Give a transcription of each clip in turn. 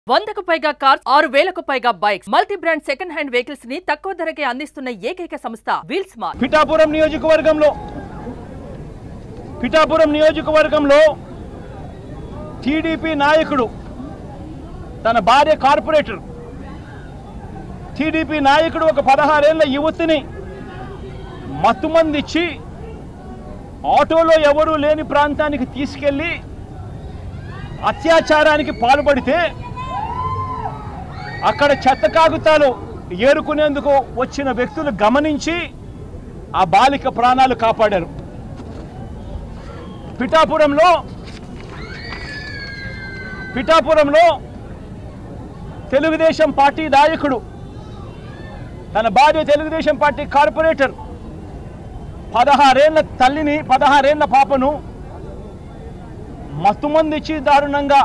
వందకు పైగా కార్స్ ఆరు వేలకు పైగా bikes multi brand second hand vehicles ని తక్కువ ధరకే అందిస్తున్న ఏకైక సంస్థ వీల్ స్మార్ట్ పిఠాపురం నియోజకవర్గంలో పిఠాపురం నియోజకవర్గంలో టీడీపీ నాయకుడు తన భార్య కార్పొరేటర్ టీడీపీ నాయకుడు ఒక పదహారేళ్ల యువతిని మత్తుమందిచ్చి ఆటోలో ఎవరూ లేని ప్రాంతానికి తీసుకెళ్లి అత్యాచారానికి పాల్పడితే అక్కడ చెత్త కాగుతాలు ఏరుకునేందుకు వచ్చిన వ్యక్తులు గమనించి ఆ బాలిక ప్రాణాలు కాపాడారు పిఠాపురంలో పిఠాపురంలో తెలుగుదేశం పార్టీ నాయకుడు తన భార్య తెలుగుదేశం పార్టీ కార్పొరేటర్ పదహారేళ్ల తల్లిని పదహారేళ్ల పాపను మత్తుమందిచ్చి దారుణంగా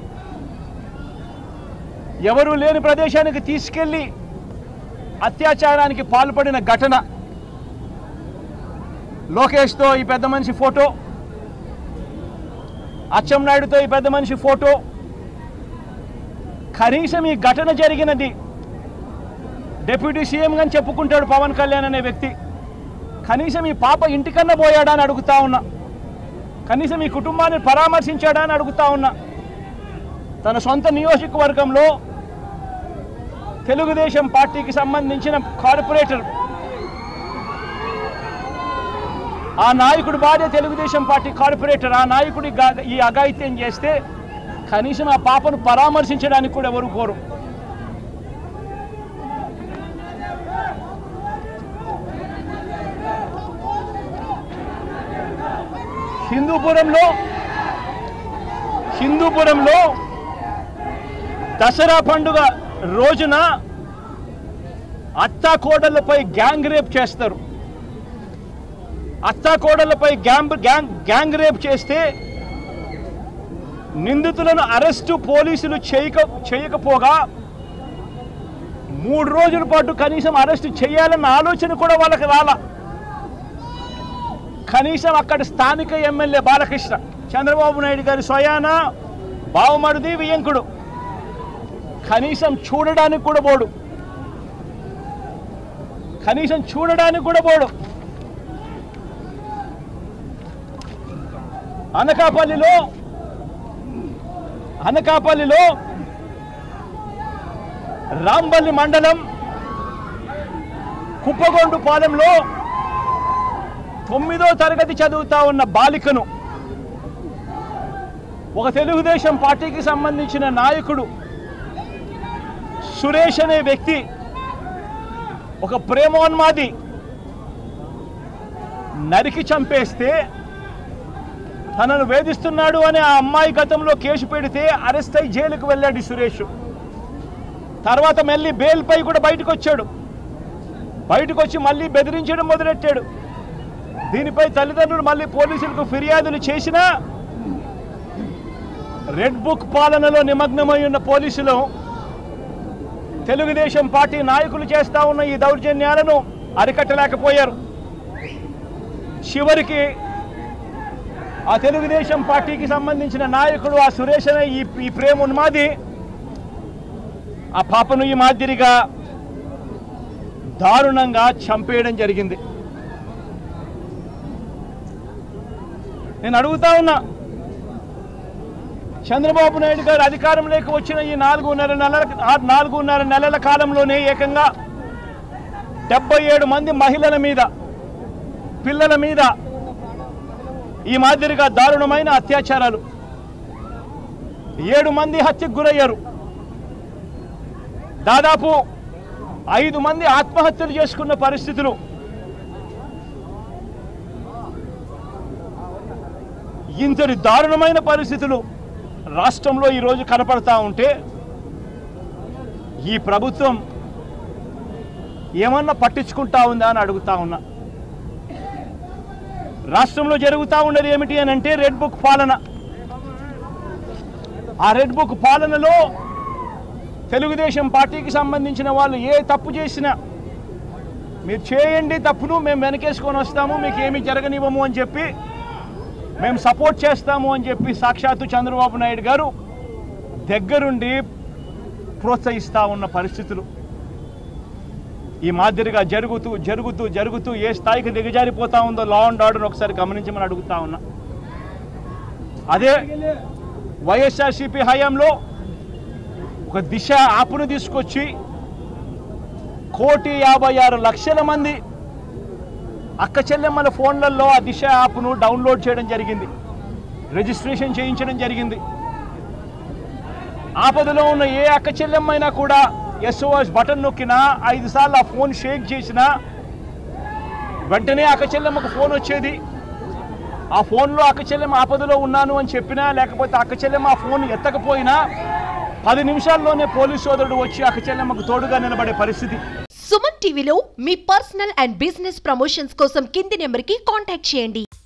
ఎవరూ లేని ప్రదేశానికి తీసుకెళ్లి అత్యాచారానికి పాల్పడిన ఘటన లోకేష్తో ఈ పెద్ద మనిషి ఫోటో అచ్చెన్నాయుడుతో ఈ పెద్ద మనిషి ఫోటో కనీసం ఈ ఘటన జరిగినది డిప్యూటీ సీఎం అని చెప్పుకుంటాడు పవన్ కళ్యాణ్ అనే వ్యక్తి కనీసం ఈ పాప ఇంటికన్నా పోయాడా అని అడుగుతా ఉన్నా కనీసం ఈ కుటుంబాన్ని పరామర్శించాడా అని అడుగుతా ఉన్నా తన సొంత నియోజకవర్గంలో తెలుగుదేశం పార్టీకి సంబంధించిన కార్పొరేటర్ ఆ నాయకుడు భార్య తెలుగుదేశం పార్టీ కార్పొరేటర్ ఆ నాయకుడి గా- ఈ అఘాయిత్యం చేస్తే కనీసం ఆ పాపను పరామర్శించడానికి కూడా ఎవరు కోరు హిందూపురంలో హిందూపురంలో దసరా పండుగ రోజున అత్తా కోడళ్లపై గ్యాంగ్ రేప్ చేస్తారు అత్తా కోడళ్లపై గ్యాంగ్ గ్యాంగ్ గ్యాంగ్ రేప్ చేస్తే నిందితులను అరెస్టు పోలీసులు చేయక చేయకపోగా మూడు రోజుల పాటు కనీసం అరెస్టు చేయాలన్న ఆలోచన కూడా వాళ్ళకి రాలా కనీసం అక్కడ స్థానిక ఎమ్మెల్యే బాలకృష్ణ చంద్రబాబు నాయుడు గారి స్వయాన బావమరుది వియంకుడు కనీసం చూడడానికి కూడా పోడు కనీసం చూడడానికి కూడా పోడు అనకాపల్లిలో అనకాపల్లిలో రాంబల్లి మండలం కుప్పగొండు పాలెంలో తొమ్మిదో తరగతి చదువుతా ఉన్న బాలికను ఒక తెలుగుదేశం పార్టీకి సంబంధించిన నాయకుడు సురేష్ అనే వ్యక్తి ఒక ప్రేమోన్మాది నరికి చంపేస్తే తనను వేధిస్తున్నాడు అని ఆ అమ్మాయి గతంలో కేసు పెడితే అరెస్ట్ అయి జైలుకు వెళ్ళాడు ఈ సురేష్ తర్వాత మళ్ళీ బెయిల్పై కూడా బయటకు వచ్చాడు బయటకు వచ్చి మళ్ళీ బెదిరించడం మొదలెట్టాడు దీనిపై తల్లిదండ్రులు మళ్ళీ పోలీసులకు ఫిర్యాదులు చేసినా రెడ్ బుక్ పాలనలో నిమగ్నమై ఉన్న పోలీసులు తెలుగుదేశం పార్టీ నాయకులు చేస్తా ఉన్న ఈ దౌర్జన్యాలను అరికట్టలేకపోయారు చివరికి ఆ తెలుగుదేశం పార్టీకి సంబంధించిన నాయకుడు ఆ సురేష్ అనే ఈ ఈ ప్రేమ ఉన్మాది ఆ పాపను ఈ మాదిరిగా దారుణంగా చంపేయడం జరిగింది నేను అడుగుతా ఉన్నా చంద్రబాబు నాయుడు గారు అధికారంలోకి వచ్చిన ఈ నాలుగున్నర నెలల ఆ నాలుగున్నర నెలల కాలంలోనే ఏకంగా డెబ్బై ఏడు మంది మహిళల మీద పిల్లల మీద ఈ మాదిరిగా దారుణమైన అత్యాచారాలు ఏడు మంది హత్యకు గురయ్యారు దాదాపు ఐదు మంది ఆత్మహత్యలు చేసుకున్న పరిస్థితులు ఇంతటి దారుణమైన పరిస్థితులు రాష్ట్రంలో ఈరోజు కనపడతా ఉంటే ఈ ప్రభుత్వం ఏమన్నా పట్టించుకుంటా ఉందా అని అడుగుతా ఉన్నా రాష్ట్రంలో జరుగుతూ ఉన్నది ఏమిటి అని అంటే రెడ్ బుక్ పాలన ఆ రెడ్ బుక్ పాలనలో తెలుగుదేశం పార్టీకి సంబంధించిన వాళ్ళు ఏ తప్పు చేసినా మీరు చేయండి తప్పును మేము వెనకేసుకొని వస్తాము మీకు ఏమీ జరగనివ్వము అని చెప్పి మేము సపోర్ట్ చేస్తాము అని చెప్పి సాక్షాత్తు చంద్రబాబు నాయుడు గారు దగ్గరుండి ప్రోత్సహిస్తూ ఉన్న పరిస్థితులు ఈ మాదిరిగా జరుగుతూ జరుగుతూ జరుగుతూ ఏ స్థాయికి దిగజారిపోతా ఉందో లా అండ్ ఆర్డర్ ఒకసారి గమనించమని అడుగుతా ఉన్నా అదే వైఎస్ఆర్సీపీ హయాంలో ఒక దిశ యాప్ను తీసుకొచ్చి కోటి యాభై ఆరు లక్షల మంది అక్క చెల్లెమ్మల ఫోన్లలో ఆ దిశ యాప్ను డౌన్లోడ్ చేయడం జరిగింది రిజిస్ట్రేషన్ చేయించడం జరిగింది ఆపదలో ఉన్న ఏ అక్క చెల్లెమ్మైనా కూడా ఎస్ఓఎస్ బటన్ నొక్కినా ఐదు సార్లు ఆ ఫోన్ షేక్ చేసినా వెంటనే అక్క చెల్లెమ్మకు ఫోన్ వచ్చేది ఆ ఫోన్లో అక్క చెల్లెమ్మ ఆపదలో ఉన్నాను అని చెప్పినా లేకపోతే అక్క చెల్లెమ్మ ఆ ఫోన్ ఎత్తకపోయినా పది నిమిషాల్లోనే పోలీస్ సోదరుడు వచ్చి అక్క చెల్లెమ్మకు తోడుగా నిలబడే పరిస్థితి సుమన్ టీవీలో మీ పర్సనల్ అండ్ బిజినెస్ ప్రమోషన్స్ కోసం కింది నెంబర్కి కాంటాక్ట్ చేయండి